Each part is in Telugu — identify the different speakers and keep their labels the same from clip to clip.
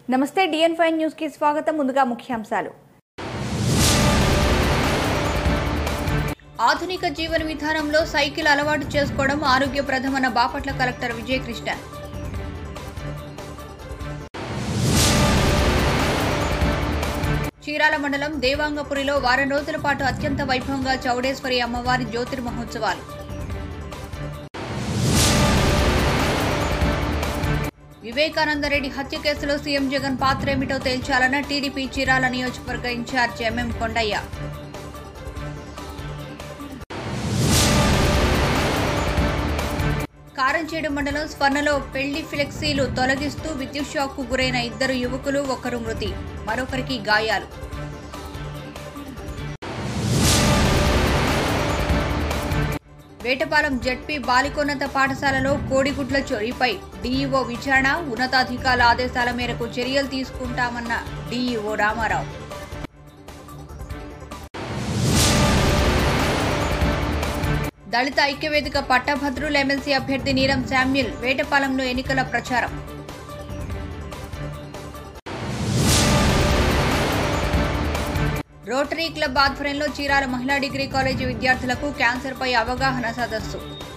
Speaker 1: నమస్తే డిఎన్ ఫైవ్ న్యూస్ కి స్వాగతం ముందుగా ముఖ్యాంశాలు ఆధునిక జీవన విధానంలో సైకిల్ అలవాటు చేసుకోవడం ఆరోగ్యప్రదమన్న బాపట్ల కలెక్టర్ విజయకృష్ణ చీరాల మండలం దేవాంగపురిలో వారం రోజుల పాటు అత్యంత వైభవంగా చౌడేశ్వరి అమ్మవారి జ్యోతిర్మహోత్సవాలు వివేకానందరెడ్డి హత్య కేసులో సీఎం జగన్ పాత్ర ఏమిటో తేల్చాలన్న టీడీపీ చీరాల నియోజకవర్గ ఇన్ఛార్జ్ ఎంఎం కొండయ్య కారంచేడు మండలం స్వర్ణలో పెళ్లి ఫ్లెక్సీలు తొలగిస్తూ విద్యుత్ షాక్కు గురైన ఇద్దరు యువకులు ఒకరు మృతి మరొకరికి గాయాలు వేటపాలెం జడ్పీ బాలికోన్నత పాఠశాలలో కోడిగుడ్ల చోరీపై డీఈఓ విచారణ ఉన్నతాధికారుల ఆదేశాల మేరకు చర్యలు తీసుకుంటామన్న డీఈఓ రామారావు దళిత ఐక్యవేదిక పట్టభద్రుల ఎమ్మెల్సీ అభ్యర్థి నీలం శామ్యుల్ వేటపాలెంలో ఎన్నికల ప్రచారం రోటరీ క్లబ్ ఆధ్వర్యంలో చీరాల మహిళా డిగ్రీ కాలేజీ విద్యార్థులకు క్యాన్సర్పై అవగాహన సదస్సు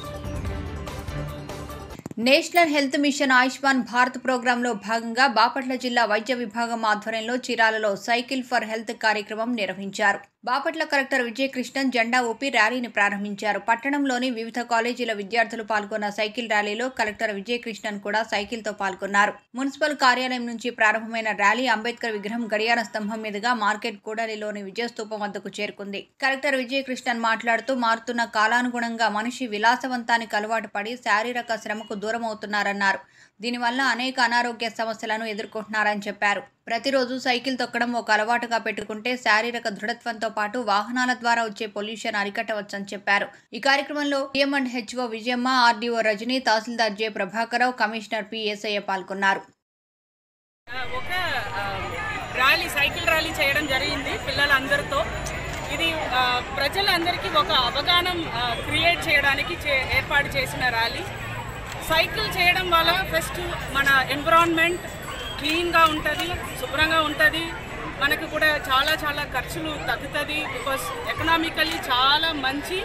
Speaker 1: national health mission Ayushman Bharat ప్రోగ్రాంలో భాగంగా బాపట్ల జిల్లా వైద్య విభాగం ఆధ్వర్యంలో చీరాలలో సైకిల్ ఫర్ హెల్త్ కార్యక్రమం నిర్వహించారు బాపట్ల కలెక్టర్ విజయకృష్ణన్ జెండా ఊపి ర్యాలీని ప్రారంభించారు పట్టణంలోని వివిధ కాలేజీల విద్యార్థులు పాల్గొన్న సైకిల్ ర్యాలీలో కలెక్టర్ విజయకృష్ణన్ కూడా సైకిల్తో పాల్గొన్నారు మున్సిపల్ కార్యాలయం నుంచి ప్రారంభమైన ర్యాలీ అంబేద్కర్ విగ్రహం గడియార స్తంభం మీదుగా మార్కెట్ కూడలిలోని విజయస్తూపం వద్దకు చేరుకుంది కలెక్టర్ విజయకృష్ణన్ మాట్లాడుతూ మారుతున్న కాలానుగుణంగా మనిషి విలాసవంతానికి అలవాటు పడి శారీరక శ్రమకు దూరమవుతున్నారన్నారు దీనివల్ల అనేక అనారోగ్య సమస్యలను ఎదుర్కొంటున్నారని చెప్పారు ప్రతిరోజు సైకిల్ తొక్కడం ఒక అలవాటుగా పెట్టుకుంటే శారీరక దృఢత్వంతో పాటు వాహనాల ద్వారా వచ్చే పొల్యూషన్ అరికట్టవచ్చని చెప్పారు ఈ కార్యక్రమంలో CM and HO Vijayamma RDO Rajani తహసీల్దార్ J Prabhakararao commissioner P Esayya పాల్గొన్నారు
Speaker 2: ఆ, ఒక ఆ, ర్యాలీ సైకిల్ ర్యాలీ చేయడం జరిగింది పిల్లలందరితో ఇది ఆ, ప్రజలందరికీ ఒక అవగాహన ఆ, క్రియేట్ చేయడానికి చే- ఏర్పాటు చేసిన ర్యాలీ సైకిల్ చేయడం వల్ల ఫస్ట్ మన ఎన్విరాన్మెంట్ క్లీన్గా ఉంటుంది శుభ్రంగా ఉంటుంది మనకు కూడా చాలా చాలా ఖర్చులు తగ్గుతుంది బికాస్ ఎకనామికలీ చాలా మంచి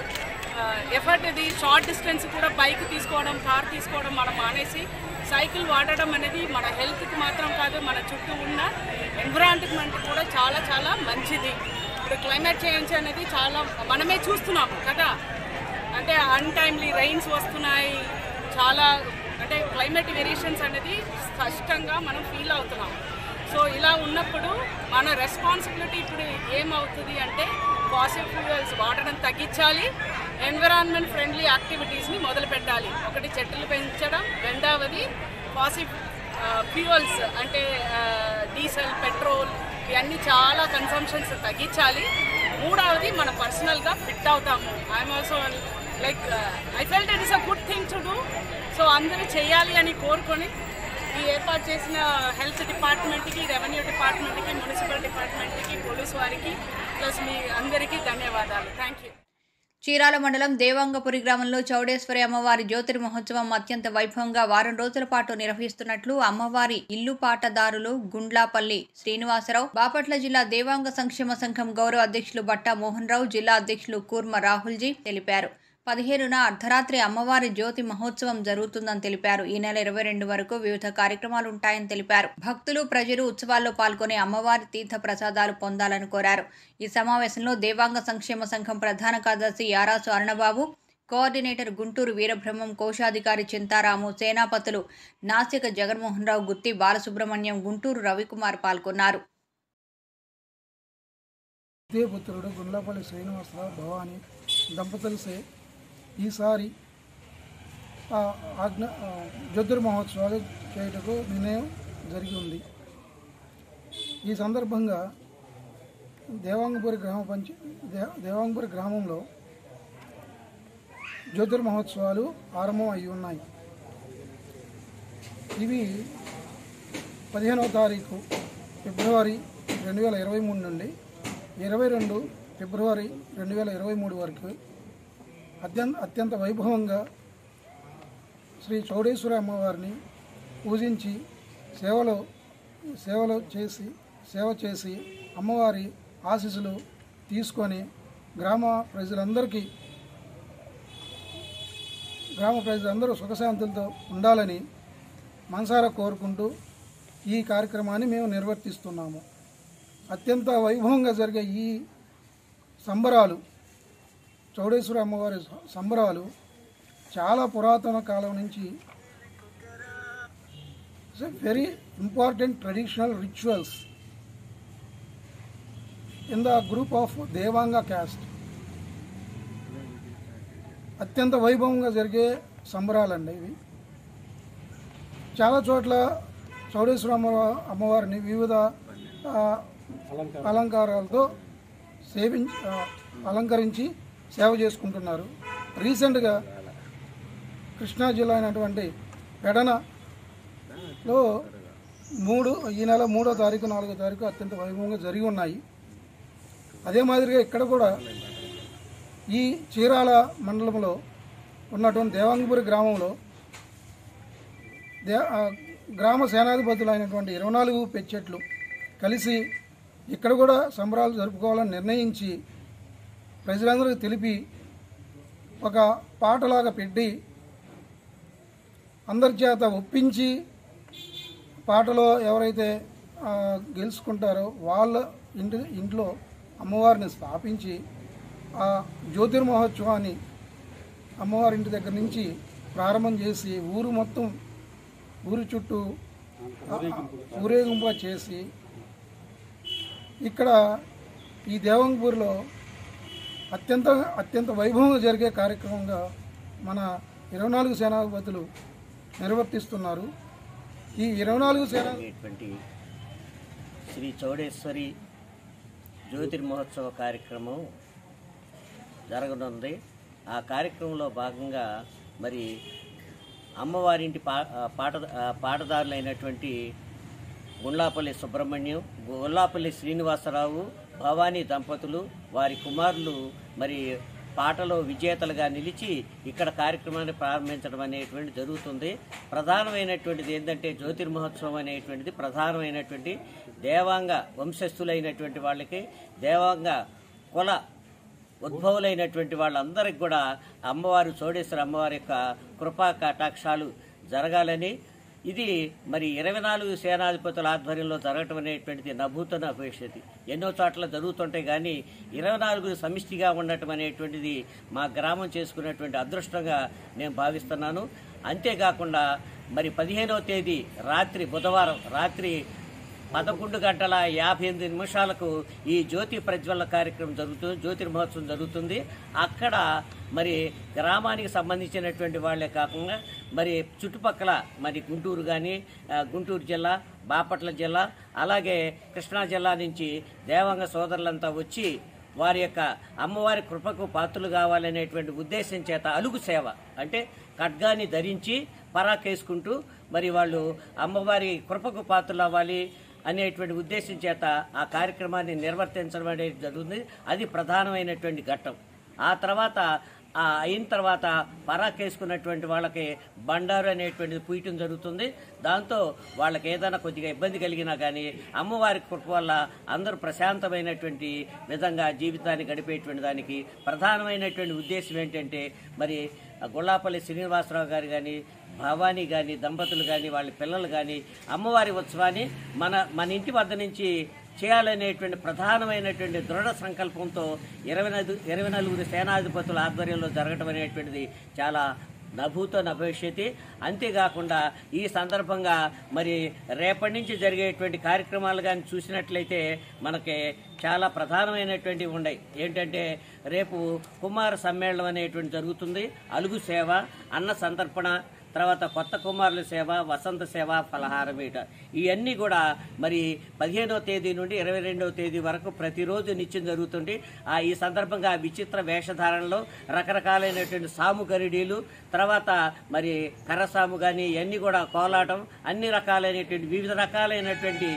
Speaker 2: ఎఫర్ట్ ఇది షార్ట్ డిస్టెన్స్ కూడా బైక్ తీసుకోవడం కార్ తీసుకోవడం మనం మానేసి సైకిల్ వాడడం అనేది మన హెల్త్కి మాత్రం కాదు మన చుట్టూ ఉన్న ఎన్విరాన్మెంట్ కూడా చాలా చాలా మంచిది ఇప్పుడు క్లైమేట్ చేంజ్ అనేది చాలా మనమే చూస్తున్నాం కదా అంటే అన్టైమ్లీ రైన్స్ వస్తున్నాయి చాలా అంటే క్లైమేట్ వేరియేషన్స్ అనేది స్పష్టంగా మనం ఫీల్ అవుతున్నాం సో ఇలా ఉన్నప్పుడు మన రెస్పాన్సిబిలిటీ ఇప్పుడు ఏమవుతుంది అంటే ఫాసిల్ ఫ్యూయల్స్ వాడడం తగ్గించాలి ఎన్విరాన్మెంట్ ఫ్రెండ్లీ యాక్టివిటీస్ని మొదలు పెట్టాలి ఒకటి చెట్లు పెంచడం రెండవది ఫాసిల్ ఫ్యూయల్స్ అంటే డీజిల్ పెట్రోల్ ఇవన్నీ చాలా కన్సంప్షన్స్ తగ్గించాలి మూడవది మన పర్సనల్గా ఫిట్ అవుతాము I'm also like I felt it is a good thing to do so అందరూ చేయాలి అని కోరుకొని ఈ ఏర్పాటు చేసిన హెల్త్ డిపార్ట్మెంట్కి రెవెన్యూ డిపార్ట్మెంట్కి మున్సిపల్ డిపార్ట్మెంట్కి పోలీస్ వారికి ప్లస్ మీ అందరికీ ధన్యవాదాలు థ్యాంక్ యూ
Speaker 1: చీరాల మండలం దేవాంగపురి గ్రామంలో చౌడేశ్వరి అమ్మవారి జ్యోతిర్ మహోత్సవం అత్యంత వైభవంగా వారం రోజుల పాటు నిర్వహిస్తున్నట్లు అమ్మవారి ఇల్లు పాటదారులు గుండ్లాపల్లి శ్రీనివాసరావు బాపట్ల జిల్లా దేవాంగ సంక్షేమ సంఘం గౌరవ అధ్యక్షులు బట్టా మోహన్ రావు జిల్లా అధ్యక్షులు కూర్మ రాహుల్జీ తెలిపారు పదిహేనున అర్ధరాత్రి అమ్మవారి జ్యోతి మహోత్సవం జరుగుతుందని తెలిపారు ఈ నెల ఇరవై రెండు వరకు వివిధ కార్యక్రమాలు ఉంటాయని తెలిపారు భక్తులు ప్రజలు ఉత్సవాల్లో పాల్గొని అమ్మవారి తీర్థ ప్రసాదాలు పొందాలని కోరారు ఈ సమావేశంలో దేవాంగ సంక్షేమ సంఘం ప్రధాన కార్యదర్శి యారాసు అరుణబాబు కోఆర్డినేటర్ గుంటూరు వీరబ్రహ్మం కోశాధికారి చింతారాము సేనాపతులు నాసిక జగన్మోహన్ రావు గుత్తి బాలసుబ్రహ్మణ్యం గుంటూరు రవికుమార్ పాల్గొన్నారు
Speaker 3: పుత్రుడు గుండ్లపల్లి శ్రీనివాసరావు భవాని దంపతులసే ఈసారి ఆ, ఆజ్ఞ ఆ, జ్యోతిర్ మహోత్సవాలు చేయటకు నిర్ణయం జరిగి ఉంది ఈ సందర్భంగా దేవాంగపురి గ్రామ పంచ దే- దేవాంగపురి గ్రామంలో జ్యోతిర్ మహోత్సవాలు ఆరంభం అయి ఉన్నాయి ఇవి పదిహేనవ తారీఖు ఫిబ్రవరి రెండు వేల ఇరవై మూడు నుండి ఇరవై రెండు ఫిబ్రవరి రెండు వేల ఇరవై మూడు వరకు అత్యంత అత్యంత వైభవంగా శ్రీ చౌడేశ్వర అమ్మవారిని పూజించి సేవలో సేవలు చేసి సేవ చేసి అమ్మవారి ఆశీస్సులు తీసుకొని గ్రామ ప్రజలందరికీ గ్రామ ప్రజలందరూ సుఖశాంతులతో ఉండాలని మనసారా కోరుకుంటూ ఈ కార్యక్రమాన్ని మేము నిర్వర్తిస్తున్నాము అత్యంత వైభవంగా జరిగే ఈ సంబరాలు చౌడేశ్వర అమ్మవారి సంబరాలు చాలా పురాతన కాలం నుంచి very important traditional rituals in the group of Devanga caste అత్యంత వైభవంగా జరిగే సంబరాలండి ఇవి చాలా చోట్ల చౌడేశ్వర అమ్మ అమ్మవారిని వివిధ ఆ, అలంకారాలతో సేవించి ఆ, అలంకరించి సేవ చేసుకుంటున్నారు రీసెంట్గా కృష్ణా జిల్లా అయినటువంటి పెడనలో మూడు ఈ నెల మూడో తారీఖు నాలుగో తారీఖు అత్యంత వైభవంగా జరిగి ఉన్నాయి అదే మాదిరిగా ఇక్కడ కూడా ఈ చీరాల మండలంలో ఉన్నటువంటి దేవాంగపురి గ్రామంలో దే ఆ గ్రామ సేనాధిపతులు అయినటువంటి ఇరవై నాలుగు పెచ్చెట్లు కలిసి ఇక్కడ కూడా సంబరాలు జరుపుకోవాలని నిర్ణయించి ప్రజలందరికీ తెలిపి ఒక పాటలాగా పెట్టి అందరి చేత ఒప్పించి పాటలో ఎవరైతే ఆ, గెలుచుకుంటారో వాళ్ళ ఇంటి ఇంట్లో అమ్మవారిని స్థాపించి ఆ జ్యోతిర్మహోత్సవాన్ని అమ్మవారి ఇంటి దగ్గర నుంచి ప్రారంభం చేసి ఊరు మొత్తం ఊరి చుట్టూ ఊరేగింపు చేసి ఇక్కడ ఈ దేవంగపూర్లో అత్యంత అత్యంత వైభవంగా జరిగే కార్యక్రమంగా మన ఇరవై నాలుగు సేనాధిపతులు నిర్వర్తిస్తున్నారు ఈ ఇరవై నాలుగు సేనా
Speaker 4: జరిగేటువంటి శ్రీ చౌడేశ్వరి జ్యోతిర్మహోత్సవ కార్యక్రమం జరగనుంది ఆ కార్యక్రమంలో భాగంగా మరి అమ్మవారింటి పా ఆ, పాట ఆ, పాటదారులైనటువంటి గుండ్లాపల్లి సుబ్రహ్మణ్యం గుల్లాపల్లి శ్రీనివాసరావు భవానీ దంపతులు వారి కుమారులు మరి పాటలో విజేతలుగా నిలిచి ఇక్కడ కార్యక్రమాన్ని ప్రారంభించడం అనేటువంటి జరుగుతుంది ప్రధానమైనటువంటిది ఏంటంటే జ్యోతిర్మహోత్సవం అనేటువంటిది ప్రధానమైనటువంటి దేవాంగ వంశస్థులైనటువంటి వాళ్ళకి దేవాంగ కుల ఉద్భవులైనటువంటి వాళ్ళందరికి కూడా అమ్మవారు చోడేశ్వర అమ్మవారి యొక్క కృపా కటాక్షాలు జరగాలని ఇది మరి ఇరవై నాలుగు సేనాధిపతుల ఆధ్వర్యంలో జరగటం అనేటువంటిది నభూతన భవిష్యత్తు ఎన్నో చోట్ల జరుగుతుంటాయి కానీ ఇరవై నాలుగు సమిష్టిగా ఉండటం అనేటువంటిది మా గ్రామం చేసుకున్నటువంటి అదృష్టంగా నేను భావిస్తున్నాను అంతేకాకుండా మరి పదిహేనవ తేదీ రాత్రి బుధవారం రాత్రి పదకొండు గంటల యాభై ఎనిమిది నిమిషాలకు ఈ జ్యోతి ప్రజ్వల కార్యక్రమం జరుగుతుంది జ్యోతిర్మహోత్సవం జరుగుతుంది అక్కడ మరి గ్రామానికి సంబంధించినటువంటి వాళ్ళే కాకుండా మరి చుట్టుపక్కల మరి గుంటూరు కానీ గుంటూరు జిల్లా బాపట్ల జిల్లా అలాగే కృష్ణా జిల్లా నుంచి దేవాంగ సోదరులంతా వచ్చి వారి యొక్క అమ్మవారి కృపకు పాత్రలు కావాలనేటువంటి ఉద్దేశం చేత అలుగు సేవ అంటే ఖడ్గాని ధరించి పరాకేసుకుంటూ మరి వాళ్ళు అమ్మవారి కృపకు పాత్రలు అవ్వాలి అనేటువంటి ఉద్దేశం చేత ఆ కార్యక్రమాన్ని నిర్వర్తించడం అనేది జరుగుతుంది అది ప్రధానమైనటువంటి ఘట్టం ఆ తర్వాత ఆ అయిన తర్వాత పరాకేసుకున్నటువంటి వాళ్ళకి బండారు అనేటువంటిది పూయటం జరుగుతుంది దాంతో వాళ్ళకి ఏదైనా కొద్దిగా ఇబ్బంది కలిగినా కానీ అమ్మవారి కృప వల్ల అందరూ ప్రశాంతమైనటువంటి విధంగా జీవితాన్ని గడిపేటువంటి దానికి ప్రధానమైనటువంటి ఉద్దేశం ఏంటంటే మరి ఆ గుళ్ళాపల్లి శ్రీనివాసరావు గారు కానీ భవానీ కానీ దంపతులు కానీ వాళ్ళ పిల్లలు కానీ అమ్మవారి ఉత్సవాన్ని మన మన ఇంటి వద్ద నుంచి చేయాలనేటువంటి ప్రధానమైనటువంటి దృఢ సంకల్పంతో ఇరవై నదు ఇరవై నలుగురు సేనాధిపతుల ఆధ్వర్యంలో జరగటం అనేటువంటిది చాలా నభూతో నభవిష్యతి అంతేకాకుండా ఈ సందర్భంగా మరి రేపటి నుంచి జరిగేటువంటి కార్యక్రమాలు కానీ చూసినట్లయితే మనకి చాలా ప్రధానమైనటువంటివి ఉన్నాయి ఏంటంటే రేపు కుమార సమ్మేళనం అనేటువంటి జరుగుతుంది అలుగు సేవ అన్న సంతర్పణ తర్వాత కొత్త కుమారుల సేవ వసంత సేవ ఫలహార మీట ఇవన్నీ కూడా మరి పదిహేనవ తేదీ నుండి ఇరవై రెండవ తేదీ వరకు ప్రతిరోజు నిత్యం జరుగుతుంది ఆ ఈ సందర్భంగా విచిత్ర వేషధారణలో రకరకాలైనటువంటి సాము గరిడీలు తర్వాత మరి కర్రసాము కానీ ఇవన్నీ కూడా కోలాటం అన్ని రకాలైనటువంటి వివిధ రకాలైనటువంటి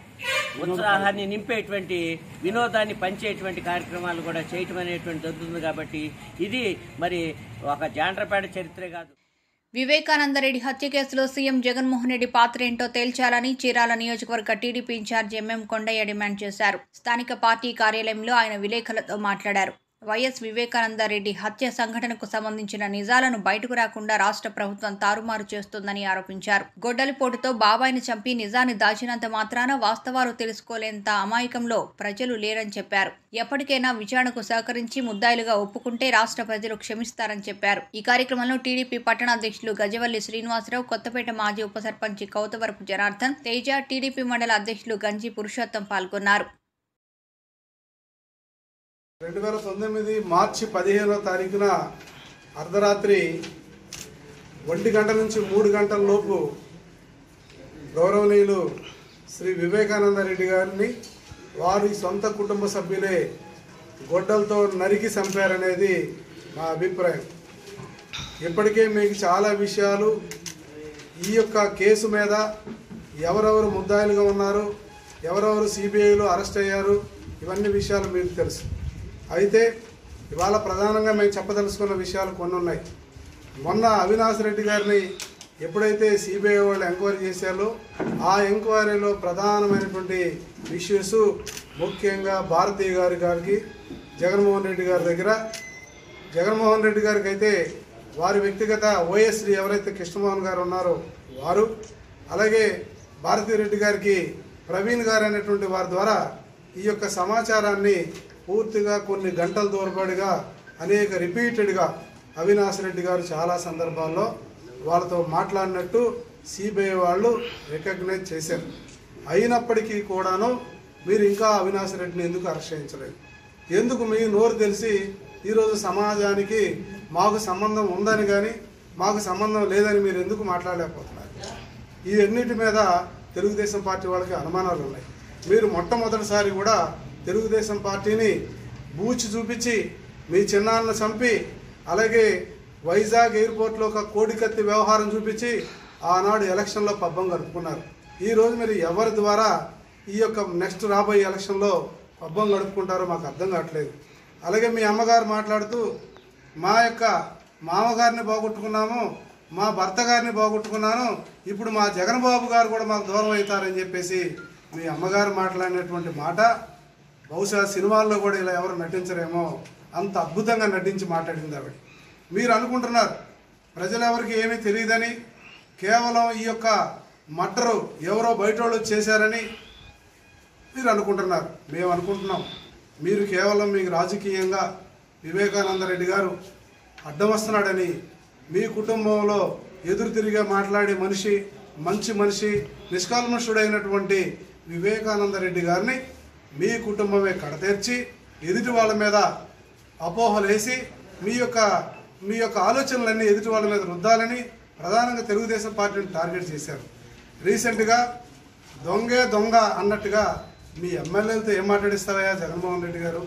Speaker 4: ఉత్సాహాన్ని నింపేటువంటి వినోదాన్ని పంచేటువంటి కార్యక్రమాలు కూడా చేయటం అనేటువంటి జరుగుతుంది కాబట్టి ఇది మరి ఒక జాండ్రపేట చరిత్రే కాదు
Speaker 1: వివేకానందరెడ్డి హత్య కేసులో సీఎం జగన్మోహన్ రెడ్డి పాత్ర ఏంటో తేల్చాలని చీరాల నియోజకవర్గ TDP in-charge MM Kondaiah demand చేశారు స్థానిక పార్టీ కార్యాలయంలో ఆయన విలేకరులతో మాట్లాడారు వైఎస్ వివేకానందరెడ్డి హత్య సంఘటనకు సంబంధించిన నిజాలను బయటకు రాకుండా రాష్ట్ర ప్రభుత్వం తారుమారు చేస్తోందని ఆరోపించారు గొడ్డలిపోటుతో బాబాయిని చంపి నిజాన్ని దాచినంత మాత్రాన వాస్తవాలు తెలుసుకోలేంత అమాయకంలో ప్రజలు లేరని చెప్పారు ఎప్పటికైనా విచారణకు సహకరించి ముద్దాయిలుగా ఒప్పుకుంటే రాష్ట్ర ప్రజలు క్షమిస్తారని చెప్పారు ఈ కార్యక్రమంలో టీడీపీ పట్టణాధ్యక్షులు గజవల్లి శ్రీనివాసరావు కొత్తపేట మాజీ ఉప సర్పంచి కౌతవరపు జనార్దన్ తేజ టీడీపీ మండల అధ్యక్షులు గంజి పురుషోత్తం పాల్గొన్నారు
Speaker 5: రెండు వేల పంతొమ్మిది మార్చి పదిహేనో తారీఖున అర్ధరాత్రి ఒంటి గంట నుంచి మూడు గంటల లోపు గౌరవనీయులు శ్రీ వివేకానంద రెడ్డి గారిని వారి సొంత కుటుంబ సభ్యులే గొడ్డలతో నరికి చంపారనేది మా అభిప్రాయం ఇప్పటికే మీకు చాలా విషయాలు ఈ యొక్క కేసు మీద ఎవరెవరు ముద్దాయిలుగా ఉన్నారు ఎవరెవరు సిబిఐలో అరెస్ట్ అయ్యారు ఇవన్నీ విషయాలు మీకు తెలుసు అయితే ఇవాళ ప్రధానంగా మేము చెప్పదలుచుకున్న విషయాలు కొన్ని ఉన్నాయి మొన్న అవినాష్ రెడ్డి గారిని ఎప్పుడైతే సిబిఐ వాళ్ళు ఎంక్వైరీ చేశారో ఆ ఎంక్వైరీలో ప్రధానమైనటువంటి ఇష్యూస్ ముఖ్యంగా భారతీయ గారి గారికి జగన్మోహన్ రెడ్డి గారి దగ్గర జగన్మోహన్ రెడ్డి గారికి అయితే వారి వ్యక్తిగత ఓఎస్డి ఎవరైతే కృష్ణమోహన్ గారు ఉన్నారో వారు అలాగే భారతీ రెడ్డి గారికి ప్రవీణ్ గారు అనేటువంటి వారి ద్వారా ఈ యొక్క సమాచారాన్ని పూర్తిగా కొన్ని గంటల దూరబడిగా అనేక రిపీటెడ్గా అవినాష్ రెడ్డి గారు చాలా సందర్భాల్లో వాళ్ళతో మాట్లాడినట్టు సిబిఐ వాళ్ళు రికగ్నైజ్ చేశారు అయినప్పటికీ కూడాను మీరు ఇంకా అవినాష్ రెడ్డిని ఎందుకు అరెస్ట్ చేయించలేదు ఎందుకు మీ నోరు తెలిసి ఈరోజు సమాజానికి మాకు సంబంధం ఉందని కానీ మాకు సంబంధం లేదని మీరు ఎందుకు మాట్లాడలేకపోతున్నారు ఇవన్నిటి మీద తెలుగుదేశం పార్టీ వాళ్ళకి అనుమానాలు ఉన్నాయి మీరు మొట్టమొదటిసారి కూడా తెలుగుదేశం పార్టీని బూచి చూపించి మీ చిన్నాన్నను చంపి అలాగే వైజాగ్ ఎయిర్పోర్ట్లో ఒక కోడికత్తి వ్యవహారం చూపించి ఆనాడు ఎలక్షన్లో పబ్బం గడుపుకున్నారు ఈరోజు మీరు ఎవరి ద్వారా ఈ యొక్క నెక్స్ట్ రాబోయే ఎలక్షన్లో పబ్బం గడుపుకుంటారో మాకు అర్థం కావట్లేదు అలాగే మీ అమ్మగారు మాట్లాడుతూ మా యొక్క మామగారిని పోగొట్టుకున్నాము మా భర్త గారిని పోగొట్టుకున్నాను ఇప్పుడు మా జగన్ బాబు గారు కూడా మాకు దూరం అవుతారని చెప్పేసి మీ అమ్మగారు మాట్లాడినటువంటి మాట బహుశా సినిమాల్లో కూడా ఇలా ఎవరు నటించరేమో అంత అద్భుతంగా నటించి మాట్లాడింది ఆవిడ మీరు అనుకుంటున్నారు ప్రజలు ఎవరికి ఏమీ తెలియదని కేవలం ఈ యొక్క మట్టరు ఎవరో బయట వాళ్ళు చేశారని మీరు అనుకుంటున్నారు మేము అనుకుంటున్నాం మీరు కేవలం మీకు రాజకీయంగా వివేకానంద రెడ్డి గారు అడ్డం వస్తున్నాడని మీ కుటుంబంలో ఎదురు తిరిగే మాట్లాడే మనిషి మంచి మనిషి నిష్కల్మషుడైనటువంటి వివేకానంద రెడ్డి గారిని మీ కుటుంబమే కడతీర్చి ఎదుటి వాళ్ళ మీద అపోహలు వేసి మీ యొక్క మీ యొక్క ఆలోచనలన్నీ ఎదుటి వాళ్ళ మీద రుద్దాలని ప్రధానంగా తెలుగుదేశం పార్టీని టార్గెట్ చేశారు రీసెంట్గా దొంగే దొంగ అన్నట్టుగా మీ ఎమ్మెల్యేలతో ఏం మాట్లాడిస్తావయ్యా జగన్మోహన్ రెడ్డి గారు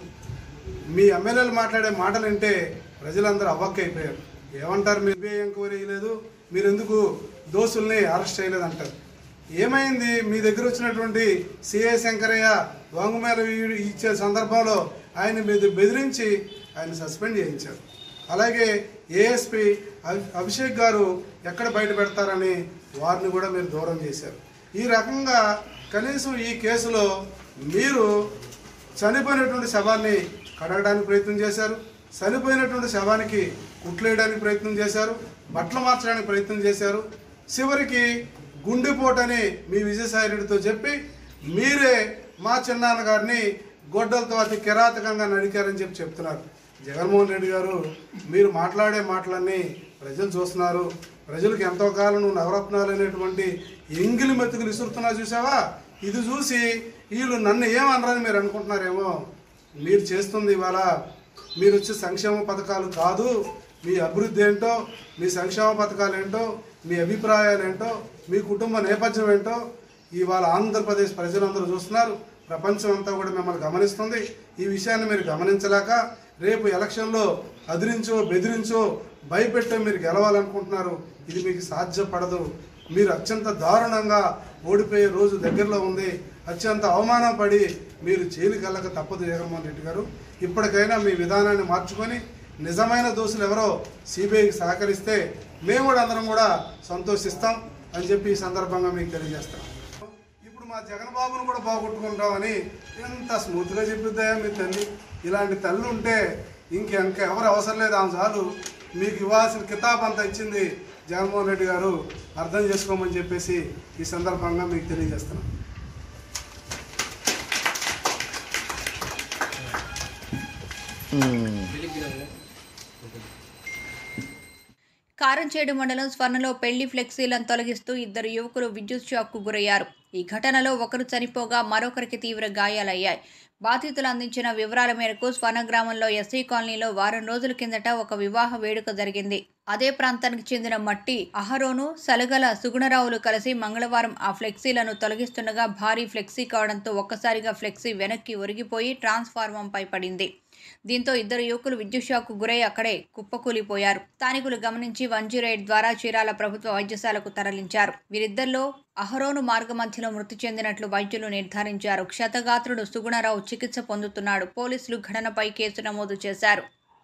Speaker 5: మీ ఎమ్మెల్యేలు మాట్లాడే మాటలు వింటే ప్రజలందరూ అవ్వక్కైపోయారు ఏమంటారు మీరు సిబిఐ ఎంక్వైరీ చేయలేదు మీరు ఎందుకు దోషుల్ని అరెస్ట్ చేయలేదు అంటారు ఏమైంది మీ దగ్గర వచ్చినటువంటి సిఐ శంకరయ్య వాంగ్మూల ఇచ్చే సందర్భంలో ఆయన మీద బెదిరించి ఆయన సస్పెండ్ చేయించారు అలాగే ఏఎస్పి అభిషేక్ గారు ఎక్కడ బయట పెడతారని వారిని కూడా మీరు దూరం చేశారు ఈ రకంగా కనీసం ఈ కేసులో మీరు చనిపోయినటువంటి శవాన్ని కడగడానికి ప్రయత్నం చేశారు చనిపోయినటువంటి శవానికి కుట్లేయడానికి ప్రయత్నం చేశారు బట్టలు మార్చడానికి ప్రయత్నం చేశారు చివరికి గుండెపోటని మీ విజయసాయి రెడ్డితో చెప్పి మీరే మా చిన్నాన్న గారిని గొడ్డలతో అతి కిరాతకంగా నడికారని చెప్పి చెప్తున్నారు జగన్మోహన్ రెడ్డి గారు మీరు మాట్లాడే మాటలన్నీ ప్రజలు చూస్తున్నారు ప్రజలకు ఎంతో కాలం నువ్వు నవరత్నాలు అనేటువంటి ఎంగిలి మెతుకులు ఇసురుతున్నావు చూసావా ఇది చూసి వీళ్ళు నన్ను ఏమనరని మీరు అనుకుంటున్నారేమో మీరు చేస్తుంది ఇవాళ మీరు వచ్చే సంక్షేమ పథకాలు కాదు మీ అభివృద్ధి ఏంటో మీ సంక్షేమ పథకాలు ఏంటో మీ అభిప్రాయాలు ఏంటో మీ కుటుంబ నేపథ్యం ఏంటో ఇవాళ ఆంధ్రప్రదేశ్ ప్రజలందరూ చూస్తున్నారు ప్రపంచం అంతా కూడా మిమ్మల్ని గమనిస్తుంది ఈ విషయాన్ని మీరు గమనించలేక రేపు ఎలక్షన్లో అదిరించో బెదిరించో భయపెట్టో మీరు గెలవాలనుకుంటున్నారు ఇది మీకు సాధ్యపడదు మీరు అత్యంత దారుణంగా ఓడిపోయే రోజు దగ్గరలో ఉంది అత్యంత అవమానం పడి మీరు జైలుకి వెళ్ళక తప్పదు జగన్మోహన్ రెడ్డి గారు ఇప్పటికైనా మీ విధానాన్ని మార్చుకొని నిజమైన దోషులు ఎవరో సిబిఐకి సహకరిస్తే మేము కూడా అందరం కూడా సంతోషిస్తాం అని చెప్పి ఈ సందర్భంగా మీకు తెలియజేస్తాం ఇప్పుడు మా జగన్ బాబును కూడా బాగొట్టుకుంటామని ఎంత స్మూత్గా చెప్పిద్దా మీ తల్లి ఇలాంటి తల్లి ఉంటే ఇంక ఇంక ఎవరు అవసరం లేదు ఆమె చాలు మీకు ఇవ్వాల్సిన కితాబ్ అంతా ఇచ్చింది జగన్మోహన్ రెడ్డి గారు అర్థం చేసుకోమని చెప్పేసి ఈ సందర్భంగా మీకు తెలియజేస్తున్నాం
Speaker 1: కారంచేడు మండలం స్వర్ణలో పెళ్లి ఫ్లెక్సీలను తొలగిస్తూ ఇద్దరు యువకులు విద్యుత్ షాక్కు గురయ్యారు ఈ ఘటనలో ఒకరు చనిపోగా మరొకరికి తీవ్ర గాయాలయ్యాయి బాధితులు అందించిన వివరాల మేరకు స్వర్ణ గ్రామంలో ఎస్సీ కాలనీలో వారం రోజుల కిందట ఒక వివాహ వేడుక జరిగింది అదే ప్రాంతానికి చెందిన మట్టి అహరోను సలగల సుగుణరావులు కలిసి మంగళవారం ఆ ఫ్లెక్సీలను తొలగిస్తుండగా భారీ ఫ్లెక్సీ కావడంతో ఒక్కసారిగా ఫ్లెక్సీ వెనక్కి ఒరిగిపోయి ట్రాన్స్ఫార్మంపై పడింది దీంతో ఇద్దరు యువకులు విద్యుత్ షాక్కు గురై అక్కడే కుప్పకూలిపోయారు స్థానికులు గమనించి వన్ జీరో ఎయిట్ ద్వారా చీరాల ప్రభుత్వ వైద్యశాలకు తరలించారు వీరిద్దరిలో అహరోను మార్గమధ్యలో మృతి చెందినట్లు వైద్యులు నిర్ధారించారు క్షతగాత్రుడు సుగుణరావు చికిత్స పొందుతున్నాడు పోలీసులు ఘటనపై కేసు నమోదు చేశారు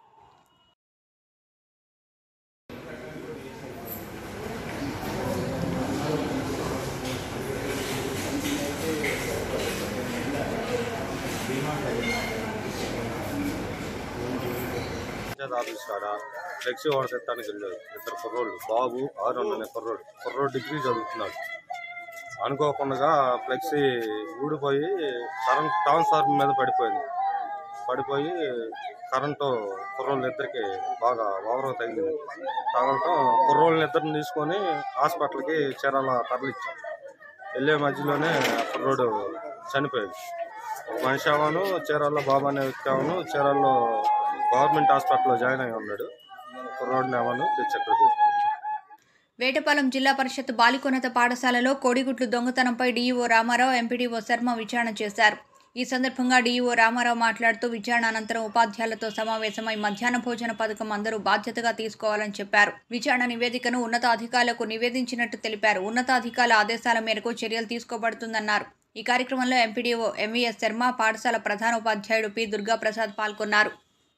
Speaker 6: పంచాయత్ ఆఫీస్ కాడ ఫ్లెక్సీ ఓడ తెత్తానికి వెళ్ళారు ఇద్దరు కుర్రోళ్ళు బాబు ఆరు అనే కుర్రోడు కుర్రోడు డిగ్రీ చదువుతున్నాడు అనుకోకుండా ఫ్లెక్సీ ఊడిపోయి కరెంట్ ట్రాన్స్ఫార్మర్ మీద పడిపోయింది పడిపోయి కరెంటు కుర్రోళ్ళ ఇద్దరికి బాగా ఓవర్ తగిలింది తగలటం కుర్రోళ్ళని ఇద్దరిని తీసుకొని హాస్పిటల్కి చీరాల తరలిచ్చాం వెళ్ళే మధ్యలోనే ఆ కుర్రోడు చనిపోయాడు ఒక మనిషి అవను చీరాల్లో బాబా అనే వ్యక్తి అవను చీరాల్లో గవర్నమెంట్ హాస్పిటల్లో జాయిన్ అయి ఉన్నాడు కుర్రోడిని అవను తెచ్చి అక్కడ పెట్టాం
Speaker 1: వేటపాలెం జిల్లా పరిషత్ బాలికోన్నత పాఠశాలలో కోడిగుడ్లు దొంగతనంపై డీఈఓ రామారావు ఎంపీడీఓ శర్మ విచారణ చేశారు ఈ సందర్భంగా డీఈఓ రామారావు మాట్లాడుతూ విచారణ అనంతరం ఉపాధ్యాయులతో సమావేశమై మధ్యాహ్న భోజన పథకం అందరూ బాధ్యతగా తీసుకోవాలని చెప్పారు విచారణ నివేదికను ఉన్నతాధికారులకు నివేదించినట్టు తెలిపారు ఉన్నతాధికారుల ఆదేశాల మేరకు చర్యలు తీసుకోబడుతుందన్నారు ఈ కార్యక్రమంలో ఎంపీడీఓ ఎంవీఎస్ శర్మ పాఠశాల ప్రధాన ఉపాధ్యాయుడు పి దుర్గాప్రసాద్ పాల్గొన్నారు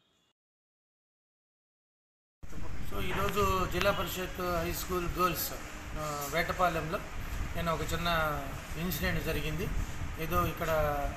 Speaker 7: సో ఈరోజు జిల్లా పరిషత్ హై స్కూల్ గర్ల్స్ ఆ, వేటపాలెంలో నేను ఒక చిన్న ఇన్సిడెంట్ జరిగింది ఏదో ఇక్కడ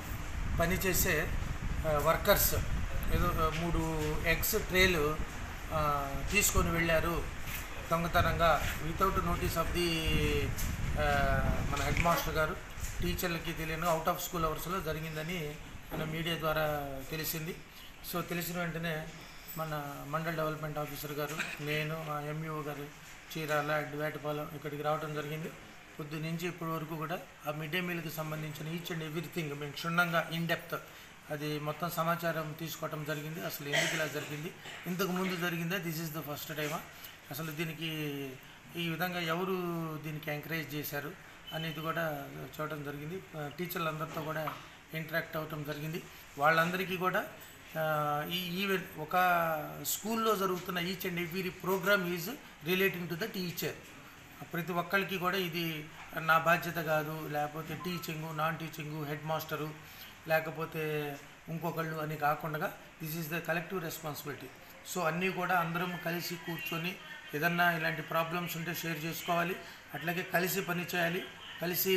Speaker 7: పనిచేసే ఆ, వర్కర్స్ ఏదో ఆ, మూడు ఎగ్స్ ట్రేలు ఆ, తీసుకొని వెళ్ళారు దొంగతనంగా వితౌట్ నోటీస్ ఆఫ్ ది ఆ, మన హెడ్ మాస్టర్ గారు టీచర్లకి తెలియను అవుట్ ఆఫ్ స్కూల్ అవర్స్లో జరిగిందని మన మీడియా ద్వారా తెలిసింది సో తెలిసిన వెంటనే మన మండల్ డెవలప్మెంట్ ఆఫీసర్ గారు నేను మా ఎంఈఓ గారు చీరాల అండ్ వేటపాలెం ఇక్కడికి రావడం జరిగింది పొద్దు నుంచి ఇప్పటి వరకు కూడా ఆ మిడ్ డే మీల్కి సంబంధించిన ఈచ్ అండ్ ఎవ్రీథింగ్ మేము క్షుణ్ణంగా ఇన్ డెప్త్ అది మొత్తం సమాచారం తీసుకోవడం జరిగింది అసలు ఎందుకు ఇలా జరిగింది ఇంతకు ముందు జరిగిందా దిస్ ఇస్ ద ఫస్ట్ టైమా అసలు దీనికి ఈ విధంగా ఎవరు దీనికి ఎంకరేజ్ చేశారు అనేది కూడా చూడటం జరిగింది టీచర్లందరితో కూడా ఇంటరాక్ట్ అవ్వటం జరిగింది వాళ్ళందరికీ కూడా ఆ, ఈ ఈవెంట్ ఒక స్కూల్లో జరుగుతున్న each and every program is relating to the teacher ప్రతి ఒక్కరికి కూడా ఇది నా బాధ్యత కాదు లేకపోతే teaching non teaching head master లేకపోతే ఇంకొకళ్ళు అని కాకుండా this is the collective responsibility so అన్నీ కూడా అందరం కలిసి కూర్చొని ఏదన్నా ఇలాంటి ప్రాబ్లమ్స్ ఉంటే షేర్ చేసుకోవాలి అట్లాగే కలిసి పని చేయాలి కలిసి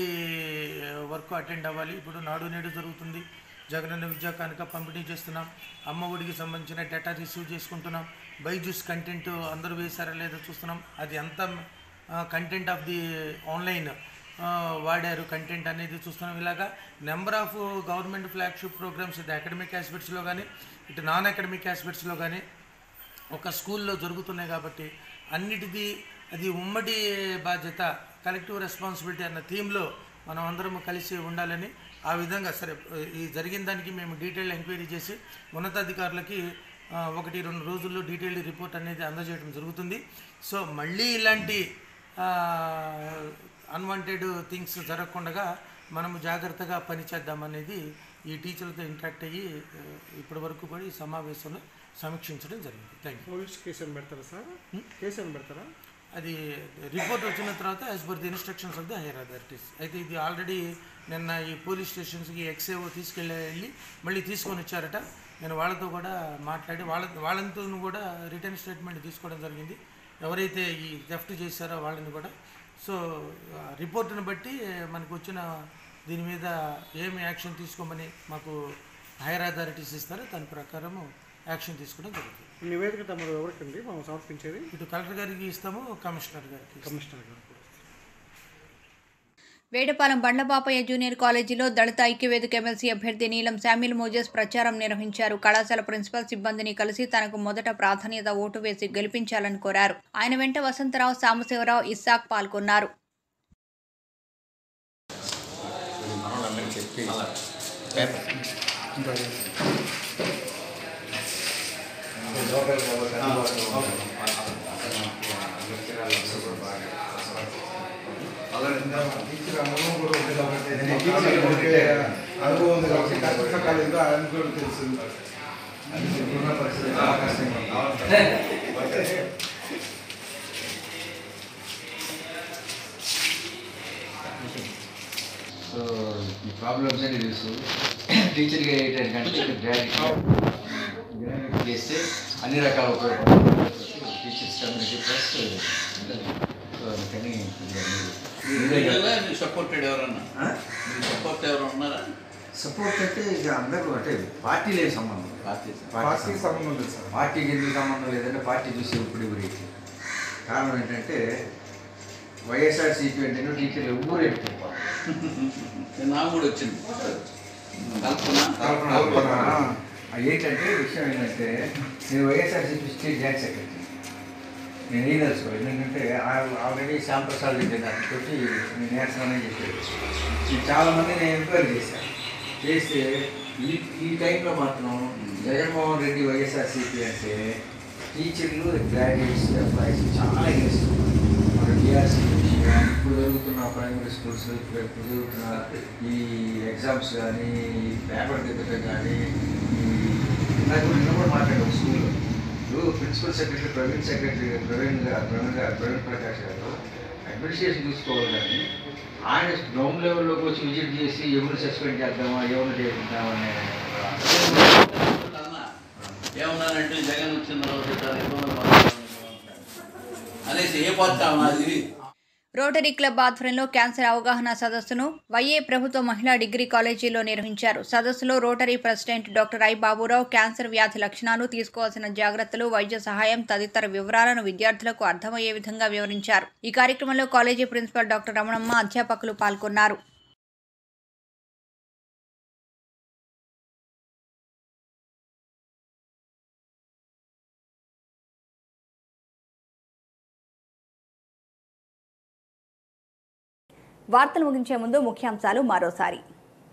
Speaker 7: వర్క్ అటెండ్ అవ్వాలి ఇప్పుడు నాడు నేడు జరుగుతుంది జగనన్న విద్యా కానుక పంపిణీ చేస్తున్నాం అమ్మ ఒడికి సంబంధించిన డేటా రిసీవ్ చేసుకుంటున్నాం బైజూస్ కంటెంట్ అందరూ వేశారా లేదో చూస్తున్నాం అది ఎంత కంటెంట్ ఆఫ్ ది ఆన్లైన్ వాడారు కంటెంట్ అనేది చూస్తున్నాం ఇలాగా number of government flagship programs ఇది అకాడమిక్ ఆస్పెక్ట్స్లో కానీ ఇటు నాన్ అకాడమిక్ ఆస్పెక్ట్స్లో కానీ ఒక స్కూల్లో జరుగుతున్నాయి కాబట్టి అన్నిటిది అది ఉమ్మడి బాధ్యత కలెక్టివ్ రెస్పాన్సిబిలిటీ అన్న థీమ్లో మనం అందరం కలిసి ఉండాలని ఆ విధంగా సరే ఈ జరిగిన దానికి మేము డీటెయిల్ ఎంక్వైరీ చేసి ఉన్నతాధికారులకి ఆ, ఒకటి రెండు రోజుల్లో డీటెయిల్డ్ రిపోర్ట్ అనేది అందజేయడం జరుగుతుంది సో మళ్ళీ ఇలాంటి అన్వాంటెడ్ థింగ్స్ జరగకుండా మనము జాగ్రత్తగా పనిచేద్దామనేది ఈ టీచర్లతో ఇంటరాక్ట్ అయ్యి ఆ, ఇప్పటి వరకు కూడా ఈ సమావేశంలో సమీక్షించడం జరిగింది థ్యాంక్ యూ
Speaker 8: పోలీస్ కేసు ఏం పెడతారా సార్ కేసు ఏం పెడతారా
Speaker 7: అది రిపోర్ట్ వచ్చిన తర్వాత as per the instructions of the higher authorities అయితే ఇది ఆల్రెడీ నిన్న ఈ పోలీస్ స్టేషన్స్కి ఎక్స్ఏఓ తీసుకెళ్ళి వెళ్ళి మళ్ళీ తీసుకొని వచ్చారట నేను వాళ్ళతో కూడా మాట్లాడి వాళ్ళ వాళ్ళతో కూడా రిటర్న్ స్టేట్మెంట్ తీసుకోవడం జరిగింది ఎవరైతే ఈ థెఫ్ట్ చేశారో వాళ్ళని కూడా సో రిపోర్ట్ని బట్టి మనకు వచ్చిన దీని మీద ఏమి యాక్షన్ తీసుకోమని మాకు హైయర్ అథారిటీస్ ఇస్తారో దాని ప్రకారము యాక్షన్ తీసుకోవడం జరుగుతుంది
Speaker 8: నివేదిక తమరు ఎవరికండి మనం సమర్పించేది
Speaker 7: ఇటు కలెక్టర్ గారికి ఇస్తాము కమిషనర్ గారికి ఇస్తాము.
Speaker 8: కమిషనర్ గారు కూడా
Speaker 1: వేటపాలెం బండ్లపాపయ్య జూనియర్ కాలేజీలో దళిత ఐక్యవేదిక ఎమ్మెల్సీ అభ్యర్థి నీలం శామ్యుల్ మోజెస్ ప్రచారం నిర్వహించారు కళాశాల ప్రిన్సిపల్ సిబ్బందిని కలిసి తనకు మొదట ప్రాధాన్యత ఓటు వేసి గెలిపించాలని కోరారు ఆయన వెంట వసంతరావు సాంబశివరావు ఇస్సాక్ పాల్గొన్నారు
Speaker 5: అనుభవం ఉంది కాబట్టి కష్టసుఖాలు ఏంటో ఆయన కూడా తెలుసు
Speaker 9: సో ఈ ప్రాబ్లమ్స్ అన్ని తెలుసు టీచర్గా ఏంటంటే గ్రాడ్యుయేట్ గ్రాడ్యుయేట్ చేస్తే అన్ని రకాల ఉపయోగపడుతుంది టీచర్స్ కమ్యూనిటీ ప్లస్ సో అందుకని
Speaker 10: సపోర్టెడ్ ఎవరన్నా సపోర్ట్ ఎవరు ఉన్నారా
Speaker 9: సపోర్ట్ అంటే ఇక అందరూ అంటే పార్టీలే సంబంధం
Speaker 10: పార్టీ
Speaker 9: పార్టీ
Speaker 5: సంబంధం లేదు సార్
Speaker 9: పార్టీకి ఎందుకు సంబంధం లేదంటే పార్టీ చూసి ఇప్పుడు ఎవరికి కారణం ఏంటంటే వైఎస్ఆర్సీపీ అంటేనే టీచర్లు ఊరు ఎక్కువ
Speaker 10: నాకు కూడా వచ్చింది కల్పన
Speaker 9: అది ఏంటంటే విషయం ఏంటంటే నేను వైఎస్ఆర్సీపీ స్టేట్ జాయింట్ సెక్రటరీ నేను ఏం తెలుసుకో ఎందుకంటే ఆల్రెడీ శ్యామ్ ప్రసాద్ రెడ్డి దాంతో నేను నేర్చుకునే చెప్పాడు నేను చాలామంది నేను ఎంక్వైరీ చేశాను చేస్తే ఈ ఈ టైంలో మాత్రం జగన్మోహన్ రెడ్డి వైఎస్ఆర్సీపీ అంటే టీచర్లు గ్రాడ్యుయేట్స్ ఎంప్లాయీస్ చాలా ఇష్టం మన టీఆర్సీ ఇప్పుడు జరుగుతున్న ప్రైమరీ స్కూల్స్ ఇప్పుడు ఇప్పుడు జరుగుతున్న ఈ ఎగ్జామ్స్ కానీ ఈ పేపర్ దిద్దటం కానీ ఈ నాకు నిన్న కూడా మాట్లాడాం స్కూల్లో ఇప్పుడు principal secretary Praveen secretary Praveen garu Praveen garu Praveen Prakash గారు అడ్మినిస్ట్రేషన్ చూసుకోవాలి కానీ ఆయన గ్రౌండ్ లెవెల్లోకి వచ్చి విజిట్ చేసి ఎవరు సస్పెండ్ చేద్దామా ఎవరు చేద్దామనే
Speaker 10: అన్నా ఏమన్నానంటే జగన్ వచ్చిన తర్వాత చాలా ఇబ్బందులు పడుతున్నాను అనేసి ఏ పార్టీ అది
Speaker 1: రోటరీ క్లబ్ ఆధ్వర్యంలో క్యాన్సర్ అవగాహన సదస్సును వైఏ ప్రభుత్వ మహిళా డిగ్రీ కాలేజీలో నిర్వహించారు సదస్సులో rotary president doctor I Baburao cancer వ్యాధి లక్షణాలు తీసుకోవాల్సిన జాగ్రత్తలు వైద్య సహాయం తదితర వివరాలను విద్యార్థులకు అర్థమయ్యే విధంగా వివరించారు ఈ కార్యక్రమంలో కాలేజీ ప్రిన్సిపల్ డాక్టర్ రమణమ్మ అధ్యాపకులు పాల్గొన్నారు వార్తలు ముగించే ముందు ముఖ్యాంశాలు మరోసారి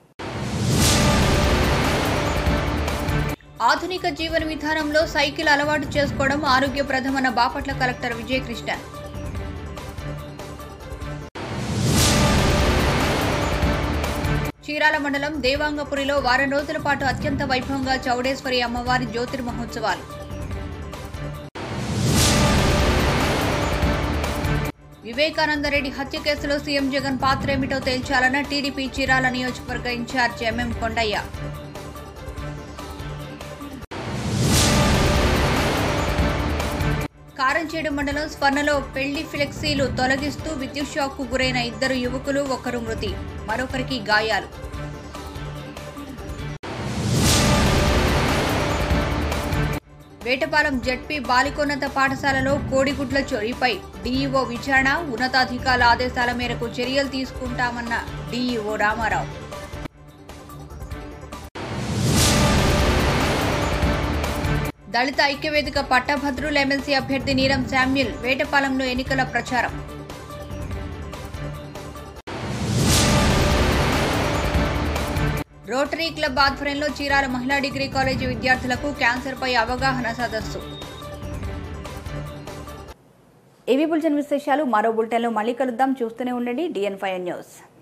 Speaker 1: ఆధునిక జీవన విధానంలో సైకిల్ అలవాటు చేసుకోవడం ఆరోగ్యప్రదమన్న బాపట్ల కలెక్టర్ విజయకృష్ణన్ చీరాల మండలం దేవాంగపురిలో వారం రోజుల పాటు అత్యంత వైభవంగా చౌడేశ్వరి అమ్మవారి జ్యోతిర్మహోత్సవాలు వివేకానందరెడ్డి హత్య కేసులో సీఎం జగన్ పాత్ర ఏమిటో తేల్చాలన్న టీడీపీ చీరాల నియోజకవర్గ ఇన్ఛార్జ్ ఎంఎం కొండయ్య కారంచేడు మండలం స్వర్ణలో పెళ్లి ఫ్లెక్సీలు తొలగిస్తూ విద్యుత్ షాక్కు గురైన ఇద్దరు యువకులు ఒకరు మృతి మరొకరికి గాయాలు వేటపాలెం జడ్పీ బాలికోన్నత పాఠశాలలో కోడిగుడ్ల చోరీపై డీఈఓ విచారణ ఉన్నతాధికారుల ఆదేశాల మేరకు చర్యలు తీసుకుంటామన్న డీఈఓ రామారావు దళిత ఐక్యవేదిక పట్టభద్రుల ఎమ్మెల్సీ అభ్యర్థి నీలం శామ్యుల్ వేటపాలెంలో ఎన్నికల ప్రచారం రోటరీ క్లబ్ ఆధ్వర్యంలో చీరాల మహిళా డిగ్రీ కాలేజీ విద్యార్థులకు క్యాన్సర్పై అవగాహన సదస్సు ఇవి బులెటిన్ విశేషాలు మరో బులెటిన్లో మళ్ళీ కలుద్దాం చూస్తూనే ఉండండి డిఎన్ ఫైవ్ న్యూస్